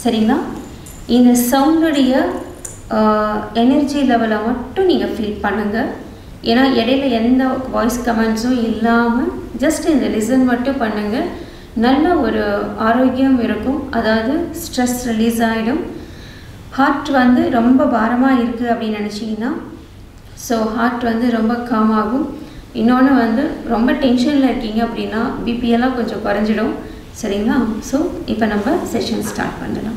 சரிங்களா இந்த சவுண்டுடைய எனர்ஜி லெவலை மட்டும் நீங்கள் ஃபீல் பண்ணுங்கள் ஏன்னா இடையில எந்த வாய்ஸ் கமெண்ட்ஸும் இல்லாமல் ஜஸ்ட் இந்த லிசன் மட்டும் பண்ணுங்கள் நல்ல ஒரு ஆரோக்கியம் இருக்கும் அதாவது ஸ்ட்ரெஸ் ரிலீஸ் ஆகிடும் ஹார்ட் வந்து ரொம்ப பாரமாக இருக்குது அப்படின்னு நினச்சிங்கன்னா ஸோ ஹார்ட் வந்து ரொம்ப காம் ஆகும் இன்னொன்று வந்து ரொம்ப டென்ஷனில் இருக்கீங்க அப்படின்னா பிபியெல்லாம் கொஞ்சம் குறைஞ்சிடும் சரிங்களா ஸோ இப்போ நம்ம செஷன் ஸ்டார்ட் பண்ணலாம்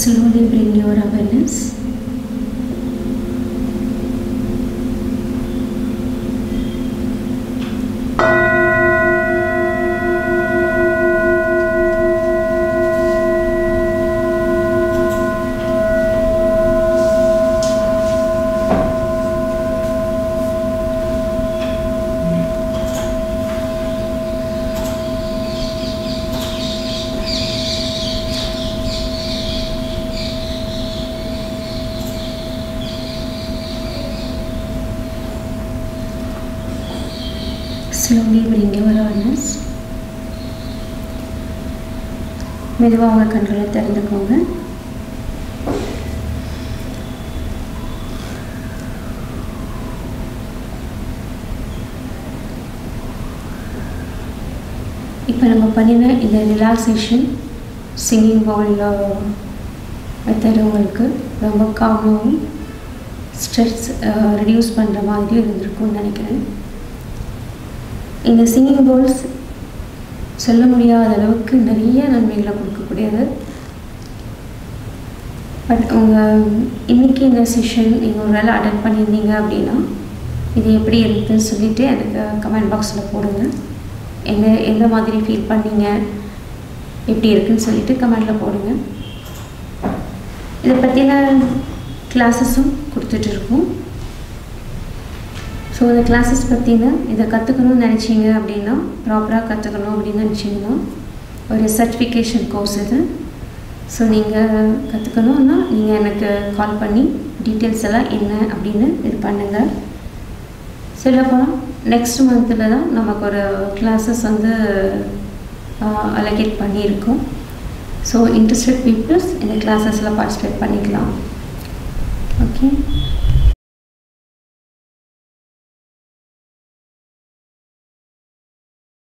Slowly bring your awareness slowly bring your awareness மெதுவாக கண்களை திறந்துக்கோங்க இப்போ நம்ம பண்ணின இந்த ரிலாக்ஸேஷன் சிங்கிங் பவுலில் மெத்தட் உங்களுக்கு ரொம்ப காமாகவும் ஸ்ட்ரெஸ் ரெடியூஸ் பண்ணுற மாதிரி இருந்திருக்கும்னு நினைக்கிறேன் இந்த சிங்கிங் பவுல்ஸ் சொல்ல முடியாத அளவுக்கு நிறைய நன்மைகளை கொடுக்கக்கூடியது பட் உங்கள் இன்றைக்கி இந்த செஷன் நீங்கள் ஒரு வேலை அட்டன் பண்ணியிருந்தீங்க அப்படின்னா இது எப்படி இருக்குதுன்னு சொல்லிவிட்டு எனக்கு கமெண்ட் பாக்ஸில் போடுங்க என்ன எந்த மாதிரி ஃபீல் பண்ணீங்க எப்படி இருக்குன்னு சொல்லிட்டு கமெண்டில் போடுங்க இதை பற்றின கிளாஸஸும் கொடுத்துட்ருக்கோம் ஸோ இந்த கிளாஸஸ் பற்றின இதை கற்றுக்கணும்னு நினச்சிங்க அப்படின்னா ப்ராப்பராக கற்றுக்கணும் அப்படின்னு நினச்சிங்கன்னா ஒரு சர்டிஃபிகேஷன் கோர்ஸ் இது ஸோ நீங்கள் கற்றுக்கணுன்னா நீங்கள் எனக்கு கால் பண்ணி டீட்டெயில்ஸ் எல்லாம் என்ன அப்படின்னு இது பண்ணுங்கள் சொல்லப்போனால் நெக்ஸ்ட் மந்தில் தான் நமக்கு ஒரு கிளாஸஸ் வந்து அலோகேட் பண்ணியிருக்கோம் ஸோ இன்ட்ரெஸ்டட் பீப்புள்ஸ் இந்த கிளாஸஸில் பார்ட்டிசிபேட் பண்ணிக்கலாம் ஓகே